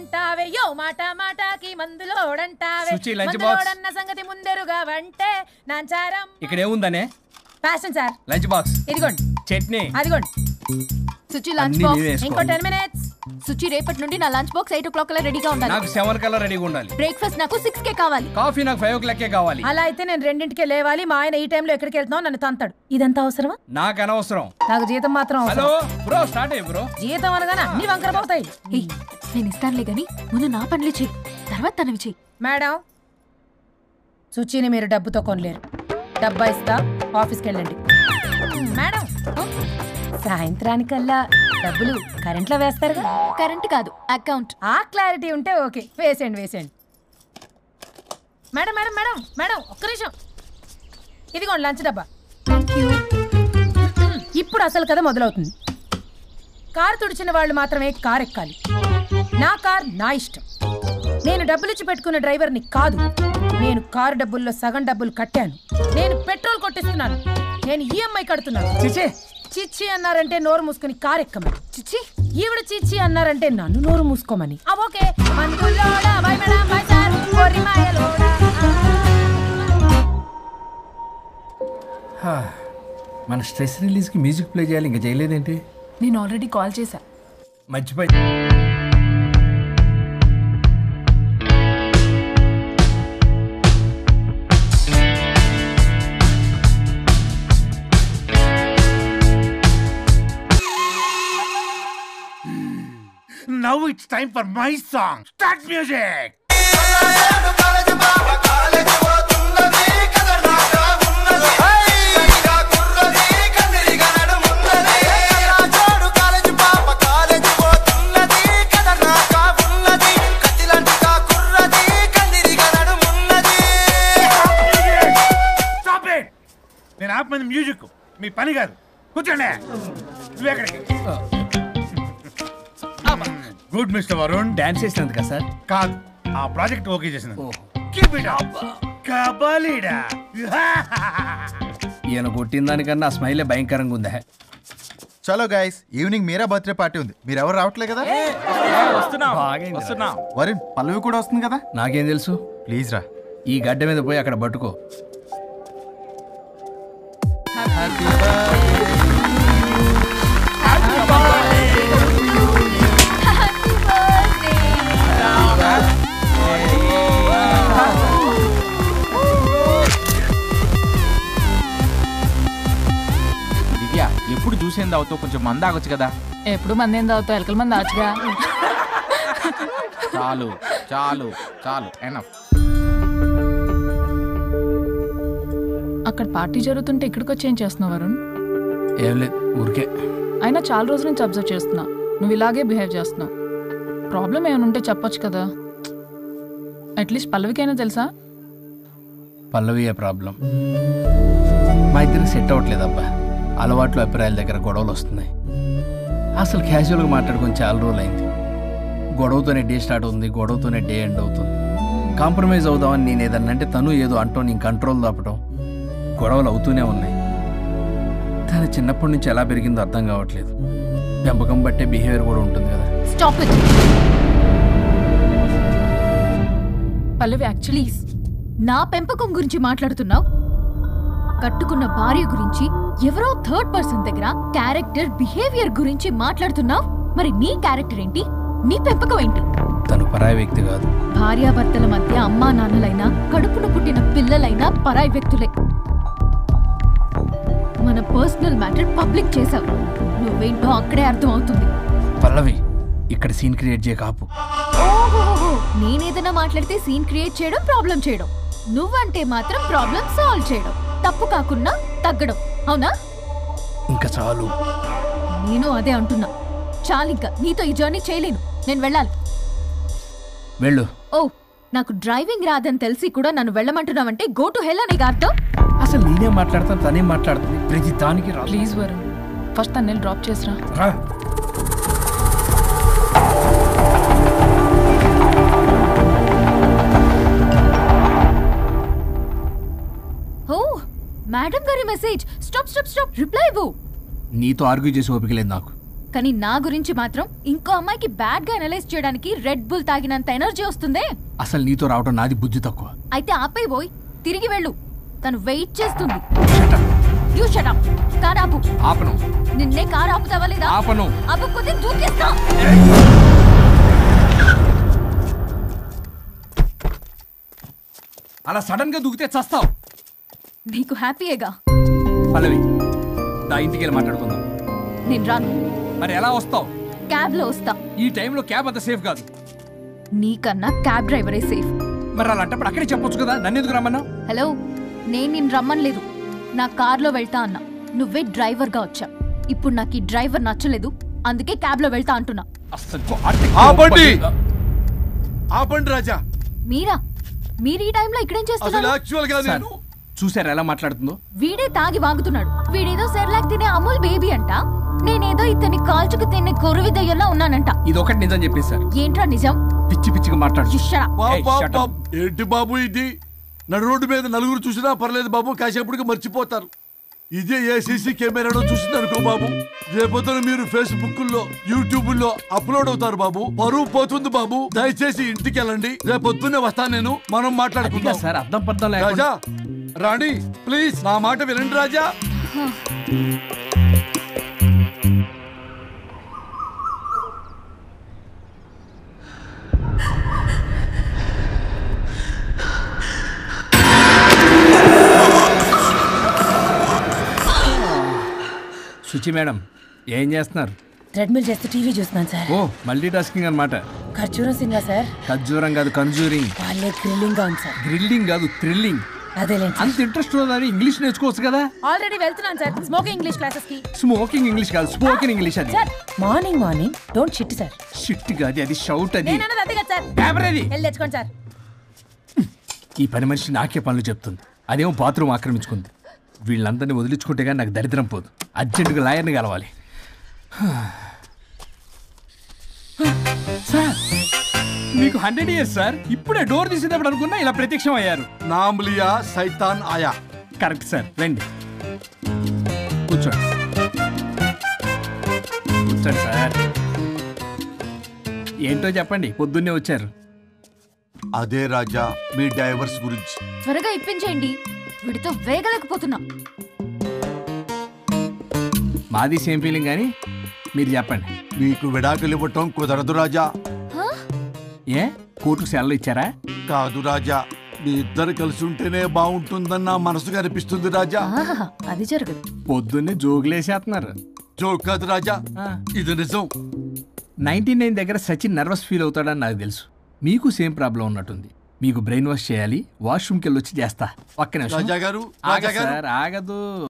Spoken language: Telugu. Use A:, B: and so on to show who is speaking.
A: మందులోడంటావే యో మాట మాటకి మందులోడంటావే
B: సుచి, lunch box.
A: మందులోడన్న సంగతి ముందరుగా వంటే నాంచారం
B: ఇక్కడ ఏముందనే
A: ఫ్యాషన్ సార్
B: లంచ్ బాక్స్
A: ఇదిగోండి
B: చట్నీ
A: అదిగోండి
C: సుచి లంచ్
B: అన్ని
C: బాక్స్
B: నీవే
A: ఇంకో
B: వేసుకో
A: టెన్ మినిట్స్
C: సుచి రేపటి నుండి నా lunch box eight o'clock అలా రెడీగా ఉండాలి
B: నాకు సెవెన్ కల్లా రెడీగా ఉండాలి
C: బ్రేక్ఫాస్ట్ నాకు సిక్స్ కే కావాలి
B: కాఫీ నాకు ఫైవ్ ఓ క్లాకే కావాలి
A: అలా అయితే నేను రెండింటికే లేవాలి మా ఆయన ఈ టైంలో ఎక్కడికి వెళ్తున్నావు నన్ను తంతాడు ఇదంతా అవసరమా
B: నాకు అనవసరం
A: నాకు జీతం మాత్రం అవసరం
B: హలో బ్రో స్టార్ట్ అయ్యి బ్రో
A: జీతం అనగానే అన్ని వంకర పోతాయి
C: ఏయ్, నేను ఇస్తానులే గాని ముందు నా పనులు చెయ్యి తర్వాత తనవి చెయ్యి
A: మేడం సుచిని మీరు డబ్బుతో కొనలేరు డబ్బా ఇస్తా ఆఫీస్కి వెళ్ళండి మేడం సాయంత్రానికల్లా డబ్బులు కరెంట్లో వేస్తారుగా
C: కరెంట్ కాదు అకౌంట్
A: ఆ క్లారిటీ ఉంటే ఓకే వేసేయండి వేసేయండి మేడం మేడం మేడం మేడం ఒక్క నిమిషం ఇదిగోండి లంచ్ డబ్బా
C: థ్యాంక్ యూ
A: ఇప్పుడు అసలు కథ మొదలవుతుంది కారు తుడిచిన వాళ్ళు మాత్రమే కార్ ఎక్కాలి నా కార్ నా ఇష్టం నేను డబ్బులిచ్చి పెట్టుకున్న డ్రైవర్ని కాదు నేను కారు డబ్బుల్లో సగం డబ్బులు కట్టాను నేను పెట్రోల్ కొట్టిస్తున్నాను నేను ఈఎంఐ కడుతున్నాను
B: చిచే
A: చిచ్చి అన్నారంటే నోరు మూసుకుని కార్ ఎక్కమని
C: చిచ్చి
A: ఈవిడ చిచ్చి అన్నారంటే నన్ను నోరు మూసుకోమని ఆ, ఓకే మందులోడా, బై మేడం, బై సార్, కొరిమాయలోడా.
B: మన స్ట్రెస్ రిలీజ్కి మ్యూజిక్ ప్లే చేయాలి ఇంకా చేయలేదేంటి
D: నేను ఆల్రెడీ కాల్ చేశా
B: మర్చిపోయి
E: Now it's time for my song. Start music. Stop it! నేను ఆపమంది మ్యూజిక్ మీ పని కాదు కూర్చోండి నువ్వెక్కడికి గుడ్ మిస్టర్ వరుణ్
B: డాన్స్ చేసినందుకా సార్
E: కాదు ఆ ప్రాజెక్ట్ ఓకే చేసిన
B: ఓ.
E: Keep it up. కబాలీడా
B: ఈయన కొట్టిన దానికన్నా ఆ స్మైలే భయంకరంగా ఉందా
F: చలో guys evening Meera birthday party ఉంది మీరు ఎవరు రావట్లే కదా
B: బాగైంది
F: వరుణ్ పల్లవి కూడా వస్తుంది కదా
B: నాకేం తెలుసు
F: ప్లీజ్ రా
B: ఈ గడ్డ మీద పోయి అక్కడ పట్టుకో
G: దివ్య ఎప్పుడు చూసేంది అవుతావు కొంచెం మంద ఆగొచ్చు కదా
D: ఎప్పుడు మంది ఏం తాగుతావు ఎలకల మంది ఆచుగా
G: చాలు చాలు చాలు ఎనఫ్
D: అక్కడ పార్టీ జరుగుతుంటే ఇక్కడికి వచ్చి ఏం చేస్తున్నావు వరుణ్
B: ఏం లేదు ఊరికే
D: అయినా చాలా రోజుల నుంచి అబ్జర్వ్ చేస్తున్నా నువ్వు ఇలాగే బిహేవ్ చేస్తున్నావు ప్రాబ్లం ఏమైనా ఉంటే చెప్పొచ్చు కదా అట్లీస్ట్ పల్లవికైనా తెలుసా
B: పల్లవియే ప్రాబ్లం మా ఇద్దరికి సెట్ అవ్వట్లేదు అబ్బా అలవాట్లు అభిప్రాయాల దగ్గర గొడవలు వస్తున్నాయి అసలు క్యాజువల్గా మాట్లాడుకొని చాలా రోజులు అయింది గొడవతోనే డే స్టార్ట్ అవుతుంది గొడవతోనే డే ఎండ్ అవుతుంది కాంప్రమైజ్ అవుదామని నేను ఏదన్నా అంటే తను ఏదో అంటూ నేను కంట్రోల్ తప్పడం గొడవలు అవుతూనే ఉన్నాయి తను చిన్నప్పటి నుంచి ఎలా పెరిగిందో అర్థం కావట్లేదు పెంపకం బట్టే బిహేవియర్ కూడా ఉంటుంది కదా
C: stop it
D: Pallavi actually
C: please నా పెంపకం గురించి మాట్లాడుతున్నావు కట్టుకున్న భార్య గురించి ఎవరో థర్డ్ పర్సన్ దగ్గర క్యారెక్టర్ బిహేవియర్ గురించి మాట్లాడుతున్నావు మరి నీ క్యారెక్టర్ ఏంటి నీ పెంపకం ఏంటి
B: తను పరాయి వ్యక్తి కాదు
C: భార్యాభర్తల మధ్య అమ్మా నాన్నలైనా కడుపున పుట్టిన పిల్లలైనా పరాయి వ్యక్తులే మన పర్సనల్ మ్యాటర్ పబ్లిక్ చేసావు నువ్వేంటో అక్కడే అర్థం అవుతుంది
B: పల్లవి ఇక్కడ సీన్ క్రియేట్ చేయక ఆపు
C: ఓహోహోహో, నేనేదైనా మాట్లాడితే సీన్ క్రియేట్ చేయడం ప్రాబ్లం చేయడం నువ్వంటే మాత్రం ప్రాబ్లం సాల్వ్ చేయడం తప్పు కాకుండా తగ్గడం అవునా
B: ఇంకా చాలు
C: నేను అదే అంటున్నా చాలింకా నీతో ఈ జర్నీ చేయలేను నేను వెళ్ళాలి
B: వెళ్ళు
C: ఓ నాకు డ్రైవింగ్ రాదని తెలిసి కూడా నన్ను వెళ్ళమంటున్నావంటే గో టు హెల్ అనే అర్థం
B: అసలు నేనేం మాట్లాడతాను తనేం మాట్లాడుతుంది ప్రతి దానికి రా
D: ప్లీజ్ వరుణ్ ఫస్ట్ తను డ్రాప్ చేసిరా
B: రా
C: ఓ మేడం గారి message stop stop stop reply ఇవ్వు
B: నీతో ఆర్గ్యూ చేసి ఓపిక లేదు నాకు
C: కానీ నా గురించి మాత్రం ఇంకో అమ్మాయికి బ్యాడ్ గా అనలైజ్ చేయడానికి రెడ్ బుల్ తాగినంత ఎనర్జీ వస్తుందే
B: అసలు నీతో రావడం నాది బుద్ధి తక్కువ
C: అయితే ఆపై పోయి తిరిగి వెళ్ళు తను వెయిట్ చేస్తుంది
B: Shut up.
C: You shut up car ఆపు
B: ఆపను
C: నిన్నే కార్ ఆపుతావా లేదా
B: ఆపను
C: ఆపకపోతే దూకేస్తా
B: అలా సడన్ గా దూకితే చస్తావు
C: నీకు హ్యాపీయేగా
B: పల్లవి నా ఇంటికి వెళ్ళి మాట్లాడుకుందాం
C: నేను రాను
B: మరి ఎలా వస్తావు
C: క్యాబ్ లో వస్తా
B: ఈ టైంలో క్యాబ్ అంత సేఫ్ కాదు
C: నీకన్నా క్యాబ్ డ్రైవరే సేఫ్
B: మరి అలాంటప్పుడు అక్కడే చెప్పొచ్చు కదా నన్ను ఎందుకు రమ్మన్నావు
C: హలో నేను నిన్ను రమ్మనలేదు నా కార్లో వెళ్తా అన్నా నువ్వే డ్రైవర్గా వచ్చా ఇప్పుడు నాకు ఈ డ్రైవర్ నచ్చలేదు అందుకే క్యాబ్లో వెళ్తా అంటున్నా
B: అస్సలు ఆర్టిక్
H: ఆపండి! ఆపండి రాజా
C: మీరా మీరు ఈ టైంలో ఇక్కడేం
H: అసలు
C: చేస్తున్నారు
H: యాక్చువల్ గా
B: సార్
H: నేను
B: చూసారా ఎలా మాట్లాడుతుందో
C: వీడే తాగి వాగుతున్నాడు వీడేదో సెర్లాక్ తినే అమూల్ బేబీ అంట నేనేదో ఇతని కాల్చుకు తినే కొరువి దయ్యంలో ఉన్నానంట
B: ఇది ఒకటి నిజం చెప్పేశారు
C: ఏంట్రా నిజం
B: పిచ్చి పిచ్చిగా మాట్లాడు
C: ఇష్టరా
H: బాబ్
B: ఏయ్,
H: బాబ్
B: shut up.
H: బాబ్. ఏంటి బాబు ఇది నడు రోడ్డు మీద నలుగురు చూసినా పర్లేదు బాబు కాసేపటికి మర్చిపోతారు ఇదే ఏ సీసీ కెమెరాలో చూసింది అనుకో బాబు రేపొద్దున మీరు ఫేస్బుక్ లో యూట్యూబ్ లో అప్లోడ్ అవుతారు బాబు పరువు పోతుంది బాబు దయచేసి ఇంటికి వెళ్ళండి రేపొద్దునే వస్తాను నేను మనం
B: అదిగా
H: మాట్లాడుకుందాం
B: సార్ అర్థం పర్థం లేకుండా
H: రాజా రాణి ప్లీజ్ నా మాట వినండి రాజా
B: శుచి మేడం ఏం చేస్తున్నారు
A: ట్రెడ్మిల్ చేస్తూ టీవీ చూస్తున్నాను సార్
B: ఓ మల్టీ టాస్కింగ్ అనమాట
A: ఖర్చూరం సింగా సార్
B: ఖర్జూరం కాదు కన్జూరింగ్
A: వాళ్ళే గ్రిల్లింగ్ గా ఉంది సార్
B: గ్రిల్లింగ్ కాదు థ్రిల్లింగ్
A: అదేలేండి
B: అంత ఇంట్రెస్ట్ ఉన్నదని ఇంగ్లీష్ నేర్చుకోవచ్చు కదా
A: ఆల్రెడీ వెళ్తున్నాను సార్ స్మోకింగ్ ఇంగ్లీష్ క్లాసెస్ కి
B: స్మోకింగ్ ఇంగ్లీష్ కాదు స్పోకెన్ ఇంగ్లీష్ అది
A: sir morning morning don't shit sir
B: shit కాదు అది షౌట్ అది
A: నేను అన్నది అదే కదా సార్
B: పేపర్ అది
A: వెళ్ళి తెచ్చుకోండి సార్
B: ఈ పని మనిషి నాకే పనులు చెప్తుంది అదేమో బాత్రూమ్ ఆక్రమించుకుంది వీళ్ళందరినీ వదిలించుకుంటే కానీ నాకు దరిద్రం పోదు అర్జెంటుగా లాయర్ని కలవాలి సార్ మీకు హండ్రెడ్ ఇయర్స్ సార్ ఇప్పుడే డోర్ తీసేటప్పుడు అనుకున్నా ఇలా ప్రత్యక్షం అయ్యారు
H: నామ్లియా సైతాన్ ఆయా
B: కరెక్ట్ సార్ రండి కూర్చోండి కూర్చోండి సార్ ఏంటో చెప్పండి పొద్దున్నే వచ్చారు
H: అదే రాజా మీ డైవర్స్ గురించి
C: త్వరగా ఇప్పించేయండి వీడితో వేగలేకపోతున్నా
B: మాది సేమ్ ఫీలింగ్ కానీ మీరు చెప్పండి
H: మీకు విడాకులు ఇవ్వటం కుదరదు రాజా
B: ఏ కోర్టుకు సెలవు ఇచ్చారా
H: కాదు రాజా మీ ఇద్దరు కలిసి ఉంటేనే బాగుంటుందని నా మనసుకు అనిపిస్తుంది రాజా
C: ఆహాహా, అది జరగదు
B: పొద్దున్నే జోగులేసేస్తున్నారు
H: జోక్ కాదు రాజా
B: ఆ.
H: ఇది నిజం
B: నైన్టీ నైన్ దగ్గర సచిన్ నర్వస్ ఫీల్ అవుతాడని నాకు తెలుసు మీకు సేమ్ ప్రాబ్లం ఉన్నట్టుంది మీకు బ్రెయిన్ వాష్ చేయాలి వాష్రూమ్కి వెళ్ళి వచ్చి చేస్తా ఒక్క నిమిషం
H: రాజా గారు
B: ఆగదు
H: రాజా గారు
B: సార్ ఆగదు